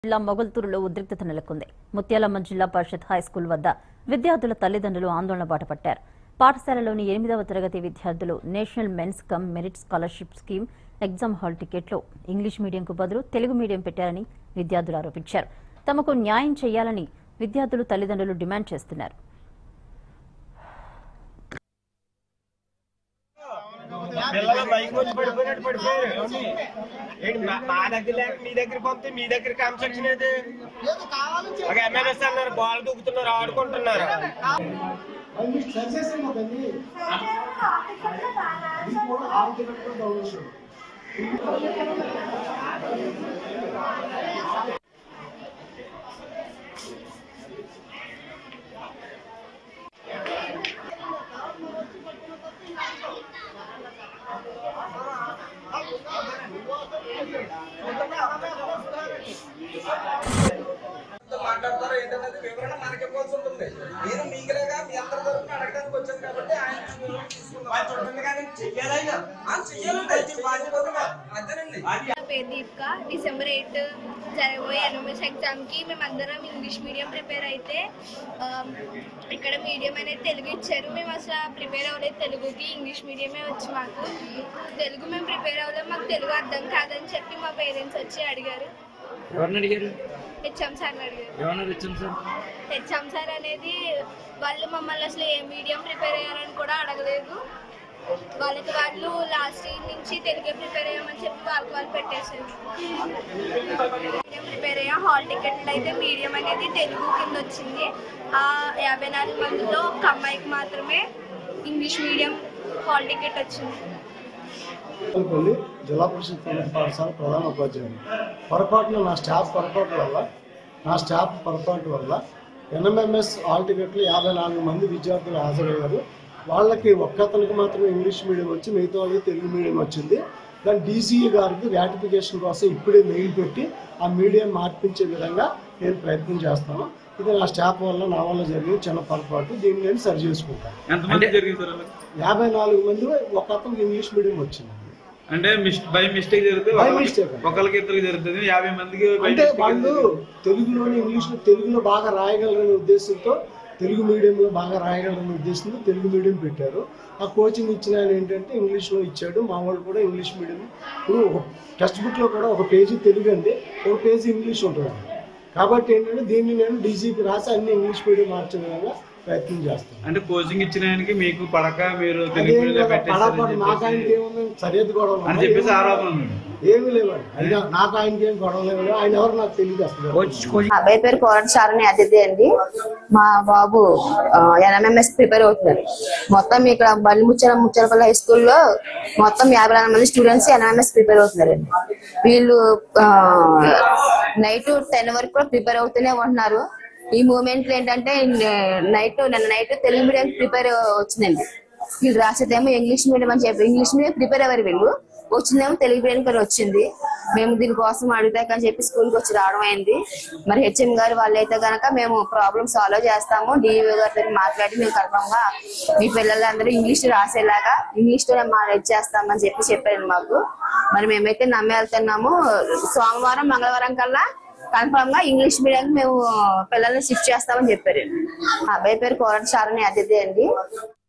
జిల్లా మొగల్తూరులో ఉద్రిక్తత నెలకొంది ముత్యాలమ్మ జిల్లా పరిషత్ హైస్కూల్ వద్ద విద్యార్థుల తల్లిదండ్రులు ఆందోళన బాటపట్టారు పాఠశాలలోని ఎనిమిదవ తరగతి విద్యార్థులు national means cum merit scholarship scheme exam hall టికెట్లో ఇంగ్లీష్ మీడియంకు బదులు తెలుగు మీడియం పెట్టారని విద్యార్థులు ఆరోపించారు తమకు న్యాయం చేయాలని విద్యార్థులు తల్లిదండ్రులు డిమాండ్ చేస్తున్నారు పిల్లలు బైక్ వచ్చి పడిపోయినట్టు పడిపోయారు ఏంటి మా- మా దగ్గర లేక మీ దగ్గర పంపితే మీ దగ్గర కన్స్ట్రక్షన్ ఏది ఒక ఎంఎన్ఎస్ అన్నారు బాల్ దూకుతున్నారు ఆడుకుంటున్నారు అవి సక్సెస్ కదండి ఇది కూడా ఆల్టర్నేటివ్ డొనేషన్ మాట్లాడతారో ఏంటనేది వివరణ మనకి ఇవ్వాల్సి ఉంటుంది నేను మీకులాగా మీ అందరి తరఫున అడగడానికి వచ్చాను కాబట్టి ఆయన వివరణ తీసుకుందాం. ఆయన చూడండి కానీ చెయ్యాలి ఆయన. ఆ, చెయ్యాలండి. అది బాధ్యతగా. అదేనండి నా పేరు దీపిక డిసెంబర్ ఎయిత్ జరగబోయే ఎన్ఎంఎస్ ఎగ్జామ్కి మేమందరం ఇంగ్లీష్ మీడియం ప్రిపేర్ అయితే ఆ, ఇక్కడ మీడియం అనేది తెలుగు ఇచ్చారు మేము అసలు ప్రిపేర్ అవ్వలేదు తెలుగుకి ఇంగ్లీష్ మీడియమే వచ్చి మాకు తెలుగు మేము ప్రిపేర్ అవ్వలేదు మాకు తెలుగు అర్థం కాదని చెప్పి మా పేరెంట్స్ వచ్చి అడిగారు ఎవరిని అడిగారు హెచ్ఎం సార్ని అడిగారు ఏమన్నారు ఇచ్చాం సార్ హెచ్ఎం సార్ అనేది వాళ్ళు మమ్మల్ని అసలు ఏ మీడియం ప్రిపేర్ అయ్యారని కూడా అడగలేదు వాళ్ళకి వాళ్ళు లాస్ట్ ఇయర్ నుంచి తెలుగే ప్రిపేర్ అయ్యామని చెప్పి వాళ్ళకి వాళ్ళు పెట్టేశారు మీడియం ప్రిపేర్ అయ్యా హాల్ టికెట్లు అయితే మీడియం అనేది తెలుగు కింద వచ్చింది ఆ యాభై నాలుగు మందిలో ఒక అమ్మాయికి మాత్రమే ఇంగ్లీష్ మీడియం హాల్ టికెట్ వచ్చింది పల్లి జిల్లా పరిషత్ ఉన్నత పాఠశాల ప్రధాన ఉపాధ్యాయులు పొరపాటున నా స్టాఫ్ పొరపాటు వల్ల నా స్టాఫ్ పొరపాటు వల్ల ఎన్ఎంఎంఎస్ ఆల్ టికెట్లు యాభై నాలుగు మంది విద్యార్థులు హాజరయ్యారు వాళ్ళకి ఒక్కతనికి మాత్రమే ఇంగ్లీష్ మీడియం వచ్చి మిగతా వాళ్ళకి తెలుగు మీడియం వచ్చింది దాని డీసీఈ గారికి రాటిఫికేషన్ కోసం ఇప్పుడే మెయిల్ పెట్టి ఆ మీడియం మార్పించే విధంగా నేను ప్రయత్నం చేస్తాను ఇది నా స్టాఫ్ వల్ల నా వల్ల జరిగిన చిన్న పొరపాటు దీన్ని నేను సరి చేసుకుంటాను ఎంతమంది జరిగింది సార్ అలా? యాభై నాలుగు మంది ఒక అతనికి ఇంగ్లీష్ మీడియం వచ్చింది అంటే మిస్ బై మిస్టేక్ జరిగితే By ఒకళ్ళకి- mistake. ఒకళ్ళకి ఇద్దరికి జరుగుతుంది యాభై మందికి by అంటే mistake వాళ్ళు జరిగింది. తెలుగులోని ఇంగ్లీష్లో తెలుగులో బాగా రాయగలరనే ఉద్దేశంతో తెలుగు మీడియంలో బాగా రాయగలరనే ఉద్దేశంతో తెలుగు మీడియం పెట్టారు ఆ కోచింగ్ ఇచ్చిన ఆయన ఏంటంటే ఇంగ్లీష్లో ఇచ్చాడు మా వాళ్ళు కూడా ఇంగ్లీష్ మీడియం ఇప్పుడు ఒక టెక్స్ట్ బుక్లో కూడా ఒక పేజీ తెలుగు అండి ఒక పేజీ ఇంగ్లీష్ ఉంటుంది కాబట్టి ఏంటంటే దీన్ని నేను డీజీపీ రాసి అన్ని ఇంగ్లీష్ మీడియం మార్చే విధంగా ప్రయత్నం చేస్తాను అంటే కోచింగ్ ఇచ్చిన ఆయనకి మీకు పడక మీరు తెలుగు అదేం మీడియంలో కదా, పెట్టేశారని పడపడ నాకు చెప్పేసి- ఆయనకి ఏముంది సరిహద్దు గొడవలు అని చెప్పేసి ఉన్నాయి. ఆరోపణ ఉంది. ఏమీ లేవండి అయినా నాకు ఆయనకి ఏం గొడవ లేవు ఆయన ఎవరు నాకు తెలియదు అసలు నా అబ్బాయి పేరు కోరటి శారణి అతిథి అండి మా బాబు ఎన్ఎంఎంఎస్ ప్రిపేర్ అవుతున్నారు మొత్తం ఇక్కడ బల్లి ముచ్చల ముచ్చలపల్లి హై స్కూల్లో మొత్తం యాభై నాలుగు మంది స్టూడెంట్స్ ఎన్ఎంఎంఎస్ ప్రిపేర్ అవుతున్నారండి వీళ్ళు నైట్ టెన్ వరకు కూడా ప్రిపేర్ అవుతూనే ఉంటున్నారు ఈ మూమెంట్ లో ఏంటంటే నైట్ నిన్న నైట్ తెలుగు మీడియం ప్రిపేర్ వచ్చిందండి వీళ్ళు రాసేదేమో ఇంగ్లీష్ మీడియం అని చెప్పి ఇంగ్లీష్ మీడియం ప్రిపేర్ అవ్వరు వీళ్ళు వచ్చిందేమో తెలుగు మీడియం కూడా వచ్చింది మేము దీనికోసం అడుగుతాకని చెప్పి స్కూల్కి వచ్చి రావడం అయింది మరి హెచ్ఎం గారు వాళ్ళైతే గనక మేము ప్రాబ్లమ్ సాల్వ్ చేస్తాము డిఈఓ గారితో మాట్లాడి మేము కన్ఫర్మ్ గా మీ పిల్లలందరూ ఇంగ్లీష్ రాసేలాగా ఇంగ్లీష్ తోనే మా చేస్తామని చెప్పి చెప్పారు మాకు మరి మేమైతే నమ్మి వెళ్తున్నాము సోమవారం మంగళవారం కల్లా కన్ఫర్మ్ గా ఇంగ్లీష్ మీడియం మేము పిల్లల్ని షిఫ్ట్ చేస్తామని చెప్పారు మా అబ్బాయి పేరు కోరటి శారణి అతిథి అండి